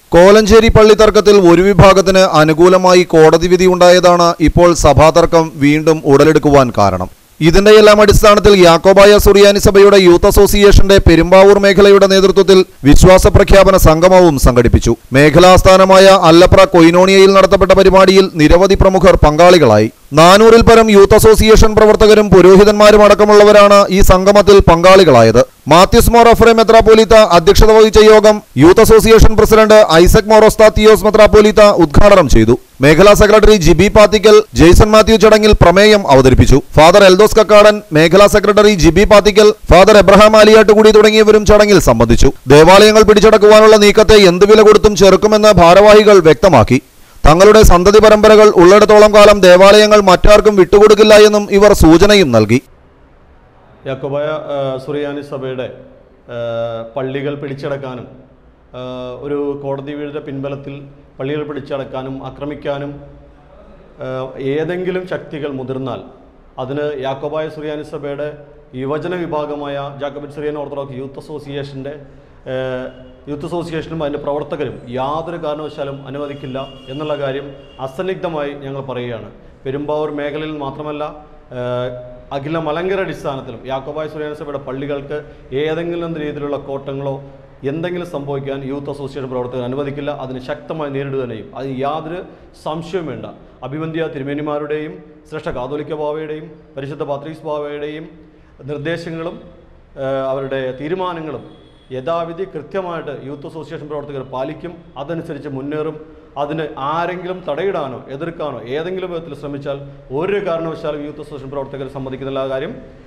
കോലഞ്ചേരി പള്ളി തർക്കത്തിൽ ഒരു വിഭാഗത്തിന് അനുകൂലമായി കോടതി വിധി ഉണ്ടായതാണ് ഇപ്പോൾ സഭാതർക്കം വീണ്ടും ഉടലെടുക്കുവാൻ കാരണം ഇതിന്റെയെല്ലാം അടിസ്ഥാനത്തിൽ യാക്കോബായ സുറിയാനി സഭയുടെ യൂത്ത് അസോസിയേഷന്റെ പെരുമ്പാവൂർ മേഖലയുടെ നേതൃത്വത്തിൽ വിശ്വാസ പ്രഖ്യാപന സംഗമവും സംഘടിപ്പിച്ചു മേഖലാസ്ഥാനമായ അല്ലപ്ര കൊയിനോണിയയിൽ നടത്തപ്പെട്ട പരിപാടിയിൽ നിരവധി പ്രമുഖർ പങ്കാളികളായി നാനൂറിൽ പരം യൂത്ത് അസോസിയേഷൻ പ്രവർത്തകരും പുരോഹിതന്മാരും അടക്കമുള്ളവരാണ് ഈ സംഗമത്തിൽ പങ്കാളികളായത് മാത്യുസ് മോർ അഫ്രെ മെത്രാപ്പോലീത്ത അധ്യക്ഷത വഹിച്ച യോഗം youth association president Isaac Morosthathios മെത്രാപ്പോലീത്ത ഉദ്ഘാടനം ചെയ്തു മേഖലാ സെക്രട്ടറി ജിബി പാത്തിക്കൽ ജെയ്സൺ മാത്യു ചടങ്ങിൽ പ്രമേയം അവതരിപ്പിച്ചു ഫാദർ എൽദോസ് കക്കാടൻ മേഖലാ secretary Jibi Pathikkal father Abraham ആലിയാട്ടുകൂടി തുടങ്ങിയവരും ചടങ്ങിൽ സംബന്ധിച്ചു ദേവാലയങ്ങൾ പിടിച്ചടക്കുവാനുള്ള നീക്കത്തെ എന്ത് വില കൊടുത്തും ചെറുക്കുമെന്ന് ഭാരവാഹികൾ വ്യക്തമാക്കി തങ്ങളുടെ സന്തതി പരമ്പരകൾ ഉള്ളിടത്തോളം കാലം ദേവാലയങ്ങൾ മറ്റാർക്കും വിട്ടുകൊടുക്കില്ല എന്നും ഇവർ സൂചനയും നൽകി യാക്കോബായ ആ, സുറിയാനി സഭയുടെ ആ, പള്ളികൾ പിടിച്ചടക്കാനും ആ, ഒരു കോടതി വീടിൻ്റെ പിൻബലത്തിൽ പള്ളികൾ പിടിച്ചടക്കാനും ആക്രമിക്കാനും ആ, ഏതെങ്കിലും ശക്തികൾ മുതിർന്നാൽ അതിന് യാക്കോബായ സുറിയാനി സഭയുടെ യുവജന വിഭാഗമായ ജാക്കബിൻ സുറിയൻ ഓർത്തഡോക്സ് യൂത്ത് അസോസിയേഷൻ്റെ ആ, യൂത്ത് അസോസിയേഷനും അതിൻ്റെ പ്രവർത്തകരും യാതൊരു കാരണവശാലും അനുവദിക്കില്ല എന്നുള്ള കാര്യം അസന്നിഗ്ധമായി ഞങ്ങൾ പറയുകയാണ് പെരുമ്പാവൂർ മേഖലയിൽ മാത്രമല്ല ആ, അഖില മലങ്കര അടിസ്ഥാനത്തിലും യാക്കോബായ സുറിയാനി സഭയുടെ പള്ളികൾക്ക് ഏതെങ്കിലും രീതിയിലുള്ള കോട്ടങ്ങളോ എന്തെങ്കിലും സംഭവിക്കാൻ യൂത്ത് അസോസിയേഷൻ പ്രവർത്തകർ അനുവദിക്കില്ല അതിന് ശക്തമായി നേരിടുക തന്നെയും അതിന് യാതൊരു സംശയവും വേണ്ട അഭിവന്ധ്യ തിരുമേനിമാരുടെയും ശ്രേഷ്ഠ കാതോലിക്ക ബാവയുടെയും പരിശുദ്ധ പാത്രീസ് ബാവയുടെയും നിർദ്ദേശങ്ങളും ആ, അവരുടെ തീരുമാനങ്ങളും യഥാവിധി കൃത്യമായിട്ട് യൂത്ത് അസോസിയേഷൻ പ്രവർത്തകർ പാലിക്കും അതനുസരിച്ച് മുന്നേറും അതിന് ആരെങ്കിലും തടയിടാനോ എതിർക്കാനോ ഏതെങ്കിലും വിധത്തിൽ ശ്രമിച്ചാൽ ഒരു കാരണവശാലും യൂത്ത് അസോസിയേഷൻ പ്രവർത്തകർ സമ്മതിക്കുന്നില്ല ആ കാര്യം